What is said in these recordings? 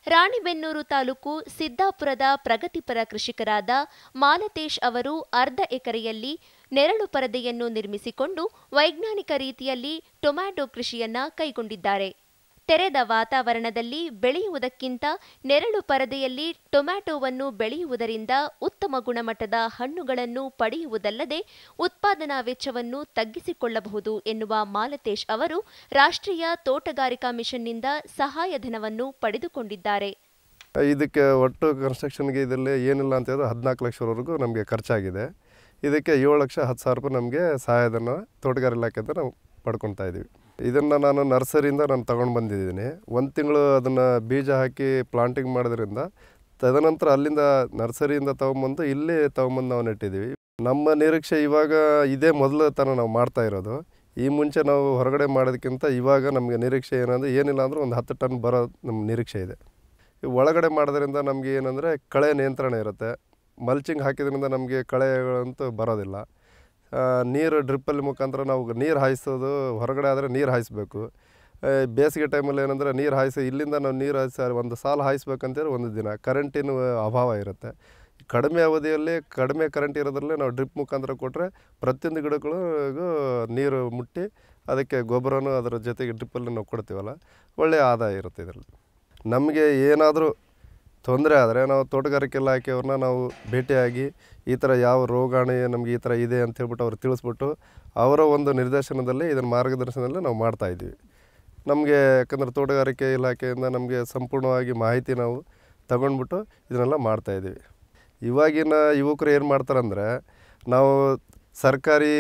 ರಾಣಿಬೆನ್ನೂರು ತಾಲೂಕು ಸಿದ್ದಾಪುರದ ಪ್ರಗತಿಪರ ಕೃಷಿಕರಾದ ಮಾಲತೇಶ್ ಅವರು ಅರ್ಧ ಎಕರೆಯಲ್ಲಿ ನೆರಳು ಪರದೆಯನ್ನು ನಿರ್ಮಿಸಿಕೊಂಡು ವೈಜ್ಞಾನಿಕ ರೀತಿಯಲ್ಲಿ ಟೊಮ್ಯಾಟೊ ಕೃಷಿಯನ್ನ ಕೈಗೊಂಡಿದ್ದಾರೆ ತೆರೆದ ವಾತಾವರಣದಲ್ಲಿ ಬೆಳೆಯುವುದಕ್ಕಿಂತ ನೆರಳು ಪರದೆಯಲ್ಲಿ ಟೊಮ್ಯಾಟೊವನ್ನು ಬೆಳೆಯುವುದರಿಂದ ಉತ್ತಮ ಗುಣಮಟ್ಟದ ಹಣ್ಣುಗಳನ್ನು ಪಡೆಯುವುದಲ್ಲದೆ ಉತ್ಪಾದನಾ ವೆಚ್ಚವನ್ನು ತಗ್ಗಿಸಿಕೊಳ್ಳಬಹುದು ಎನ್ನುವ ಮಾಲತೇಶ್ ಅವರು ರಾಷ್ಟ್ರೀಯ ತೋಟಗಾರಿಕಾ ಮಿಷನ್ನಿಂದ ಸಹಾಯಧನವನ್ನು ಪಡೆದುಕೊಂಡಿದ್ದಾರೆ ಇದಕ್ಕೆ ಒಟ್ಟು ಕನ್ಸ್ಟ್ರಕ್ಷನ್ಗೆ ಇದರಲ್ಲಿ ಏನಿಲ್ಲ ಅಂತ ಹೇಳಿದ್ರೆ ಹದಿನಾಲ್ಕು ಲಕ್ಷವರೆಗೂ ನಮಗೆ ಖರ್ಚಾಗಿದೆ ಇದಕ್ಕೆ ಏಳು ಲಕ್ಷ ಹತ್ತು ಸಾವಿರ ರೂಪಾಯಿ ನಮಗೆ ಸಹಾಯಧನ ತೋಟಗಾರಿಕೆ ಇಲಾಖೆಯಿಂದ ನಾವು ಪಡ್ಕೊತಾ ಇದ್ದೀವಿ ಇದನ್ನು ನಾನು ನರ್ಸರಿಯಿಂದ ನಾನು ತಗೊಂಡು ಬಂದಿದ್ದೀನಿ ಒಂದು ತಿಂಗಳು ಅದನ್ನು ಬೀಜ ಹಾಕಿ ಪ್ಲಾಂಟಿಂಗ್ ಮಾಡೋದ್ರಿಂದ ತದನಂತರ ಅಲ್ಲಿಂದ ನರ್ಸರಿಯಿಂದ ತೊಗೊಂಬಂದು ಇಲ್ಲಿ ತೊಗೊಂಬಂದು ನಾವು ನೆಟ್ಟಿದ್ದೀವಿ ನಮ್ಮ ನಿರೀಕ್ಷೆ ಇವಾಗ ಇದೇ ಮೊದಲು ತನ ನಾವು ಮಾಡ್ತಾ ಇರೋದು ಈ ಮುಂಚೆ ನಾವು ಹೊರಗಡೆ ಮಾಡೋದಕ್ಕಿಂತ ಇವಾಗ ನಮಗೆ ನಿರೀಕ್ಷೆ ಏನಂದರೆ ಏನಿಲ್ಲ ಅಂದರೂ ಒಂದು ಹತ್ತು ಟನ್ ಬರೋ ನಮ್ಮ ನಿರೀಕ್ಷೆ ಇದೆ ಈ ಒಳಗಡೆ ಮಾಡೋದ್ರಿಂದ ನಮಗೆ ಏನಂದರೆ ಕಳೆ ನಿಯಂತ್ರಣ ಇರುತ್ತೆ ಮಲ್ಚಿಂಗ್ ಹಾಕಿದ್ರಿಂದ ನಮಗೆ ಕಳೆಗಳಂತೂ ಬರೋದಿಲ್ಲ ಆ, ನೀರು ಡ್ರಿಪ್ಪಲ್ಲಿ ಮುಖಾಂತರ ನಾವು ನೀರು ಹಾಯಿಸೋದು ಹೊರಗಡೆ ಆದರೆ ನೀರು ಹಾಯಿಸ್ಬೇಕು ಆ, ಬೇಸಿಗೆ ಟೈಮಲ್ಲಿ ಏನಂದರೆ ನೀರು ಹಾಯಿಸಿ ಇಲ್ಲಿಂದ ನಾವು ನೀರು ಹಾಯಿಸಿ ಒಂದು ಸಾಲು ಹಾಯಿಸ್ಬೇಕಂತೇಳಿ ಒಂದು ದಿನ ಕರೆಂಟಿನ ಅಭಾವ ಇರುತ್ತೆ ಕಡಿಮೆ ಅವಧಿಯಲ್ಲಿ ಕಡಿಮೆ ಕರೆಂಟ್ ಇರೋದ್ರಲ್ಲೇ ನಾವು ಡ್ರಿಪ್ ಮುಖಾಂತರ ಕೊಟ್ಟರೆ ಪ್ರತಿಯೊಂದು ಗಿಡಗಳಿಗೂ ನೀರು ಮುಟ್ಟಿ ಅದಕ್ಕೆ ಗೊಬ್ಬರನೂ ಅದರ ಜೊತೆಗೆ ಡ್ರಿಪ್ಪಲ್ಲಿ ನಾವು ಕೊಡ್ತೀವಲ್ಲ ಒಳ್ಳೆಯ ಆದಾಯ ಇರುತ್ತೆ ಇದರಲ್ಲಿ ನಮಗೆ ಏನಾದರೂ ತೊಂದರೆ ಆದರೆ ನಾವು ತೋಟಗಾರಿಕೆ ಇಲಾಖೆಯವ್ರನ್ನ ನಾವು ಭೇಟಿಯಾಗಿ ಈ ಥರ ಯಾವ ರೋಗಾಣು ನಮಗೆ ಈ ಥರ ಇದೆ ಅಂತ ಹೇಳ್ಬಿಟ್ಟು ಅವ್ರು ತಿಳಿಸ್ಬಿಟ್ಟು ಅವರ ಒಂದು ನಿರ್ದೇಶನದಲ್ಲಿ ಇದನ್ನು ಮಾರ್ಗದರ್ಶನದಲ್ಲಿ ನಾವು ಮಾಡ್ತಾಯಿದ್ದೀವಿ ನಮಗೆ ಯಾಕಂದ್ರೆ ತೋಟಗಾರಿಕೆ ಇಲಾಖೆಯಿಂದ ನಮಗೆ ಸಂಪೂರ್ಣವಾಗಿ ಮಾಹಿತಿ ನಾವು ತಗೊಂಡ್ಬಿಟ್ಟು ಇದನ್ನೆಲ್ಲ ಮಾಡ್ತಾಯಿದ್ದೀವಿ ಇವಾಗಿನ ಯುವಕರು ಏನು ಮಾಡ್ತಾರಂದರೆ ನಾವು ಸರ್ಕಾರಿ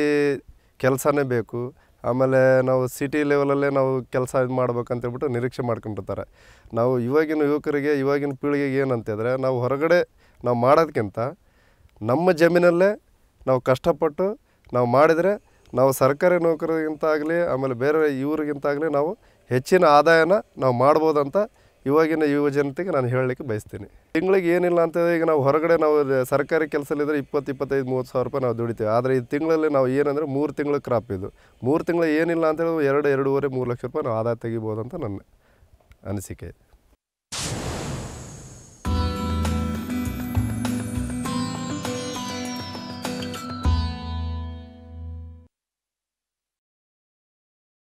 ಕೆಲಸನೇ ಬೇಕು ಆಮೇಲೆ ನಾವು ಸಿಟಿ ಲೆವೆಲಲ್ಲೇ ನಾವು ಕೆಲಸ ಇದು ಮಾಡ್ಬೇಕಂತೇಳ್ಬಿಟ್ಟು ನಿರೀಕ್ಷೆ ಮಾಡ್ಕೊಂಡಿರ್ತಾರೆ ನಾವು ಇವಾಗಿನ ಯುವಕರಿಗೆ ಇವಾಗಿನ ಪೀಳಿಗೆಗೆ ಏನಂತಿದ್ರೆ ನಾವು ಹೊರಗಡೆ ನಾವು ಮಾಡೋದಕ್ಕಿಂತ ನಮ್ಮ ಜಮೀನಲ್ಲೇ ನಾವು ಕಷ್ಟಪಟ್ಟು ನಾವು ಮಾಡಿದರೆ ನಾವು ಸರ್ಕಾರಿ ನೌಕರಿಗಿಂತ ಆಗಲಿ ಆಮೇಲೆ ಬೇರೆ ಇವ್ರಿಗಿಂತ ಆಗಲಿ ನಾವು ಹೆಚ್ಚಿನ ಆದಾಯನ ನಾವು ಮಾಡ್ಬೋದಂತ ಇವಾಗಿನ ಯುವ ಜನತೆಗೆ ನಾನು ಹೇಳಲಿಕ್ಕೆ ಬಯಸ್ತೀನಿ ತಿಂಗಳಿಗೆ ಏನಿಲ್ಲ ಅಂತ ಈಗ ನಾವು ಹೊರಗಡೆ ನಾವು ರ- ಸರ್ಕಾರಿ ಕೆಲಸದಲ್ಲಿದ್ದರೆ ಇಪ್ಪತ್ತು ಇಪ್ಪತ್ತೈದು ಮೂವತ್ತು ಸಾವಿರ ರೂಪಾಯಿ ನಾವು ದುಡಿತೀವಿ ಆದರೆ ಈ ತಿಂಗಳಲ್ಲಿ ನಾವು ಏನಂದರೆ ಮೂರು ತಿಂಗಳ ಕ್ರಾಪ್ ಇದು ಮೂರು ತಿಂಗಳು ಏನಿಲ್ಲ ಅಂತೇಳಿ ಎರಡು ಎರಡೂವರೆ ಮೂರು ಲಕ್ಷ ರೂಪಾಯಿ ನಾವು ಆದಾಯ ತೆಗಿಬೋದು ಅಂತ ನನ್ನ ಅನಿಸಿಕೆ